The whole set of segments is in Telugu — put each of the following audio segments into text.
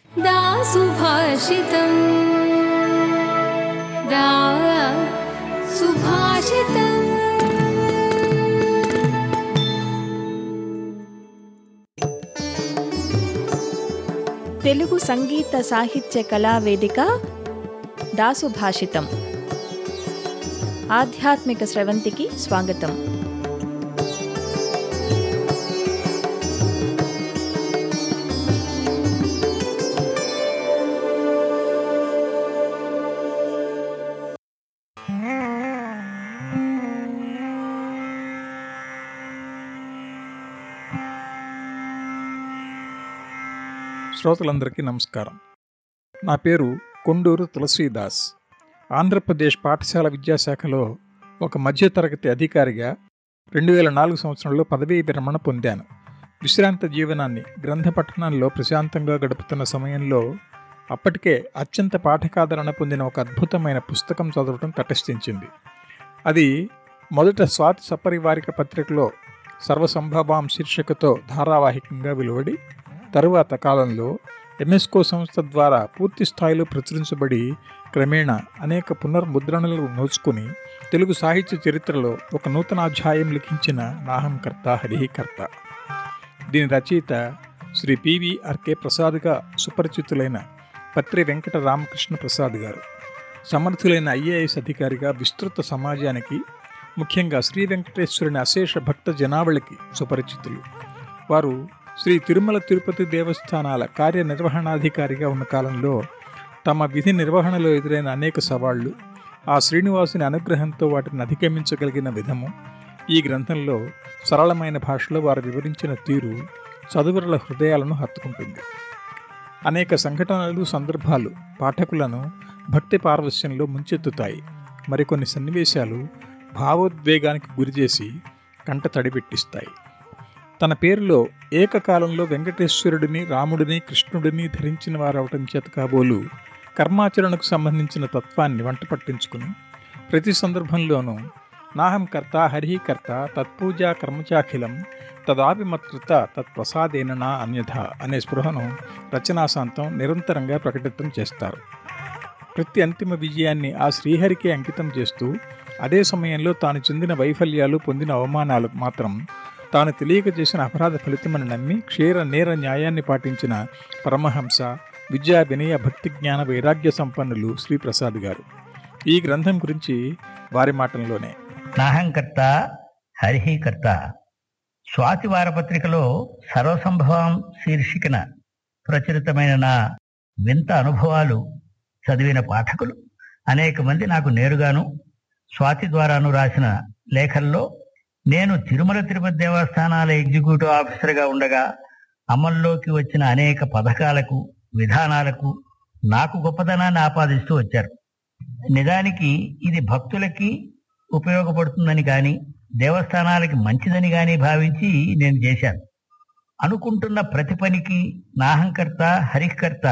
दासुभाषितम् दा सुभाषितम् తెలుగు సంగీత సాహిత్య కళా వేదిక దాసు భాషితం ఆధ్యాత్మిక స్రవంతికి స్వాగతం శ్రోతలందరికీ నమస్కారం నా పేరు కొండూరు తులసీదాస్ ఆంధ్రప్రదేశ్ పాఠశాల విద్యాశాఖలో ఒక మధ్యతరగతి అధికారిగా రెండు వేల నాలుగు సంవత్సరంలో పదవీ విరమణ పొందాను విశ్రాంత జీవనాన్ని గ్రంథ పఠనంలో ప్రశాంతంగా గడుపుతున్న సమయంలో అప్పటికే అత్యంత పాఠకాదరణ పొందిన ఒక అద్భుతమైన పుస్తకం చదవటం తటస్థించింది అది మొదట స్వాతి సపరివారిక పత్రికలో సర్వసంభవాం శీర్షికతో ధారావాహికంగా వెలువడి తరువాత కాలంలో ఎంఎస్కో సంస్థ ద్వారా పూర్తి స్థాయిలో ప్రచురించబడి క్రమేణా అనేక పునర్ముద్రణలు నోచుకుని తెలుగు సాహిత్య చరిత్రలో ఒక నూతన అధ్యాయం లిఖించిన నాహంకర్త హరికర్త దీని రచయిత శ్రీ పివి ఆర్కే ప్రసాద్గా సుపరిచితులైన పత్రి వెంకట రామకృష్ణ ప్రసాద్ గారు సమర్థులైన ఐఏఎస్ అధికారిగా విస్తృత సమాజానికి ముఖ్యంగా శ్రీ వెంకటేశ్వరుని అశేష భక్త జనావళికి సుపరిచితులు వారు శ్రీ తిరుమల తిరుపతి దేవస్థానాల కార్యనిర్వహణాధికారిగా ఉన్న కాలంలో తమ విధి నిర్వహణలో ఎదురైన అనేక సవాళ్లు ఆ శ్రీనివాసుని అనుగ్రహంతో వాటిని అధిగమించగలిగిన విధము ఈ గ్రంథంలో సరళమైన భాషలో వారు వివరించిన తీరు చదువురుల హృదయాలను హత్తుకుంటుంది అనేక సంఘటనలు సందర్భాలు పాఠకులను భక్తి పారవస్యంలో ముంచెత్తుతాయి మరికొన్ని సన్నివేశాలు భావోద్వేగానికి గురిచేసి కంట తడిపెట్టిస్తాయి తన పేరులో ఏకకాలంలో వెంకటేశ్వరుడిని రాముడిని కృష్ణుడిని ధరించిన వారవటం చేత కాబోలు కర్మాచరణకు సంబంధించిన తత్వాన్ని వంట పట్టించుకుని ప్రతి సందర్భంలోనూ నాహంకర్త హరికర్త తత్పూజా కర్మచాఖిలం తదాపి మత్కృత తత్ప్రసాదేన నా అన్యథ అనే స్పృహను రచనాశాంతం నిరంతరంగా ప్రకటితం చేస్తారు ప్రతి అంతిమ విజయాన్ని ఆ శ్రీహరికి అంకితం చేస్తూ అదే సమయంలో తాను చెందిన వైఫల్యాలు పొందిన అవమానాలు మాత్రం తాను తెలియక చేసిన అపరాధ ఫలితమని నమ్మి క్షీర నేర న్యాయాన్ని పాటించిన పరమహంస విద్యా వినయ భక్తి జ్ఞాన వైరాగ్య సంపన్నులు శ్రీప్రసాద్ గారు ఈ గ్రంథం గురించి వారి మాటల్లోనే నాహంకర్త హరిహీకర్త స్వాతి వారపత్రికలో సర్వసంభవం శీర్షికన ప్రచురితమైన నా వింత అనుభవాలు చదివిన పాఠకులు అనేక మంది నాకు నేరుగాను స్వాతి ద్వారాను రాసిన లేఖల్లో నేను తిరుమల తిరుపతి దేవస్థానాల ఎగ్జిక్యూటివ్ ఆఫీసర్గా ఉండగా అమల్లోకి వచ్చిన అనేక పథకాలకు విధానాలకు నాకు గొప్పతనాన్ని ఆపాదిస్తూ వచ్చారు నిజానికి ఇది భక్తులకి ఉపయోగపడుతుందని కానీ దేవస్థానాలకి మంచిదని కానీ భావించి నేను చేశాను అనుకుంటున్న ప్రతి పనికి నాహంకర్త హరికర్త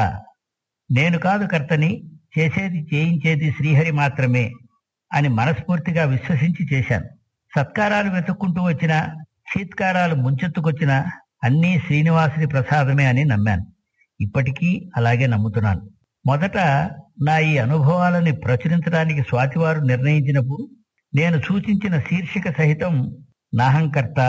నేను కాదు కర్తని చేసేది చేయించేది శ్రీహరి మాత్రమే అని మనస్ఫూర్తిగా విశ్వసించి చేశాను సత్కారాలు వెతుక్కుంటూ వచ్చిన చీత్కారాలు ముంచెత్తుకొచ్చిన అన్నీ శ్రీనివాసుని ప్రసాదమే అని నమ్మాను ఇప్పటికీ అలాగే నమ్ముతున్నాను మొదట నా ఈ అనుభవాలని ప్రచురించడానికి స్వాతివారు నిర్ణయించినప్పుడు నేను సూచించిన శీర్షిక సహితం నాహంకర్త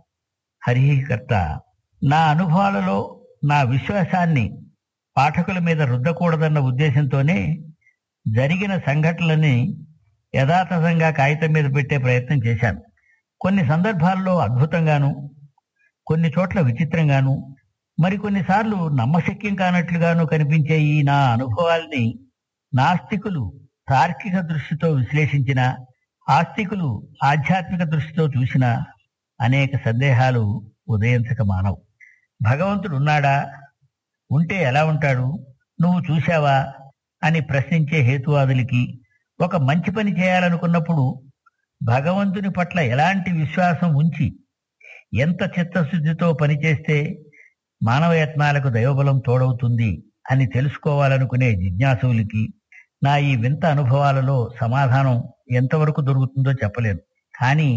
హరికర్త నా అనుభవాలలో నా విశ్వాసాన్ని పాఠకుల మీద రుద్దకూడదన్న ఉద్దేశంతోనే జరిగిన సంఘటనలని యథాతథంగా కాగితం మీద పెట్టే ప్రయత్నం చేశాను కొన్ని సందర్భాల్లో అద్భుతంగాను కొన్ని చోట్ల విచిత్రంగాను మరికొన్నిసార్లు నమ్మశక్యం కానట్లుగాను కనిపించే ఈ నా అనుభవాల్ని నాస్తికులు తార్కిక దృష్టితో విశ్లేషించిన ఆస్తికులు ఆధ్యాత్మిక దృష్టితో చూసిన అనేక సందేహాలు ఉదయించక మానవు భగవంతుడు ఉన్నాడా ఉంటే ఎలా ఉంటాడు నువ్వు చూశావా అని ప్రశ్నించే హేతువాదులకి ఒక మంచి పని చేయాలనుకున్నప్పుడు భగవంతుని పట్ల ఎలాంటి విశ్వాసం ఉంచి ఎంత చిత్తశుద్ధితో పనిచేస్తే మానవ యత్నాలకు దైవబలం తోడవుతుంది అని తెలుసుకోవాలనుకునే జిజ్ఞాసులకి నా ఈ వింత అనుభవాలలో సమాధానం ఎంతవరకు దొరుకుతుందో చెప్పలేను కానీ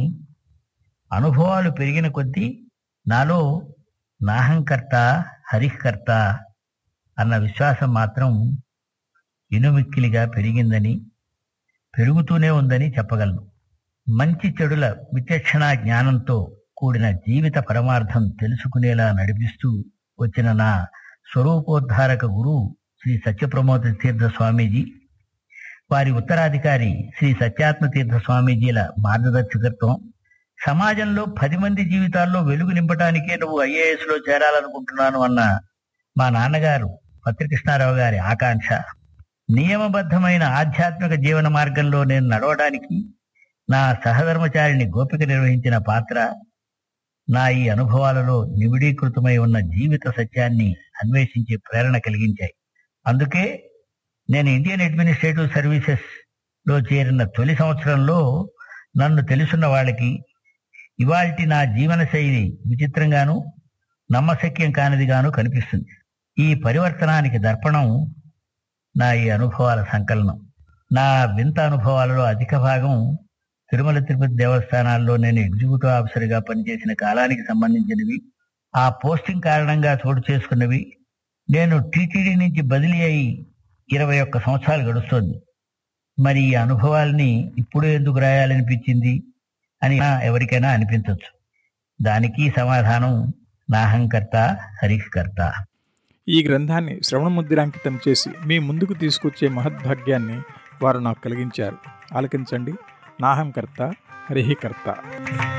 అనుభవాలు పెరిగిన కొద్దీ నాలో నాహంకర్త హరికర్త అన్న విశ్వాసం మాత్రం ఇనుమిక్కిలిగా పెరిగిందని పెరుగుతూనే ఉందని చెప్పగలను మంచి చెడుల విచక్షణ జ్ఞానంతో కూడిన జీవిత పరమార్థం తెలుసుకునేలా నడిపిస్తూ వచ్చిన నా స్వరూపోద్ధారక గురువు శ్రీ సత్యప్రమోద తీర్థ స్వామీజీ వారి ఉత్తరాధికారి శ్రీ సత్యాత్మ తీర్థ స్వామీజీల మార్గదర్శకత్వం సమాజంలో పది మంది జీవితాల్లో వెలుగు నింపడానికే నువ్వు ఐఏఎస్ లో చేరాలనుకుంటున్నాను అన్న మా నాన్నగారు పత్రికృష్ణారావు గారి ఆకాంక్ష నియమబద్ధమైన ఆధ్యాత్మిక జీవన మార్గంలో నేను నడవడానికి నా సహధర్మచారిని గోపిక నిర్వహించిన పాత్ర నా ఈ అనుభవాలలో నివిడీకృతమై ఉన్న జీవిత సత్యాన్ని అన్వేషించే ప్రేరణ కలిగించాయి అందుకే నేను ఇండియన్ అడ్మినిస్ట్రేటివ్ సర్వీసెస్ లో చేరిన తొలి సంవత్సరంలో నన్ను తెలుసున్న వాళ్ళకి ఇవాల్టి నా జీవన శైలి విచిత్రంగాను నమ్మశక్యం కానిదిగాను కనిపిస్తుంది ఈ పరివర్తనానికి దర్పణం నా ఈ అనుభవాల సంకలనం నా వింత అనుభవాలలో అధిక భాగం తిరుమల తిరుపతి దేవస్థానాల్లో నేను ఎగ్జిక్యూటివ్ ఆఫీసర్గా పనిచేసిన కాలానికి సంబంధించినవి ఆ పోస్టింగ్ కారణంగా చోటు చేసుకున్నవి నేను టీటీడీ నుంచి బదిలీ అయి ఇరవై ఒక్క సంవత్సరాలు గడుస్తోంది మరి ఈ అనుభవాల్ని ఇప్పుడు ఎందుకు రాయాలనిపించింది అని ఎవరికైనా అనిపించవచ్చు దానికి సమాధానం నాహంకర్త హరికర్త ఈ గ్రంథాన్ని శ్రవణముద్రాంకితం చేసి మీ ముందుకు తీసుకొచ్చే మహద్భాగ్యాన్ని వారు నాకు కలిగించారు ఆలకించండి నాహంకర్త హరిహికర్త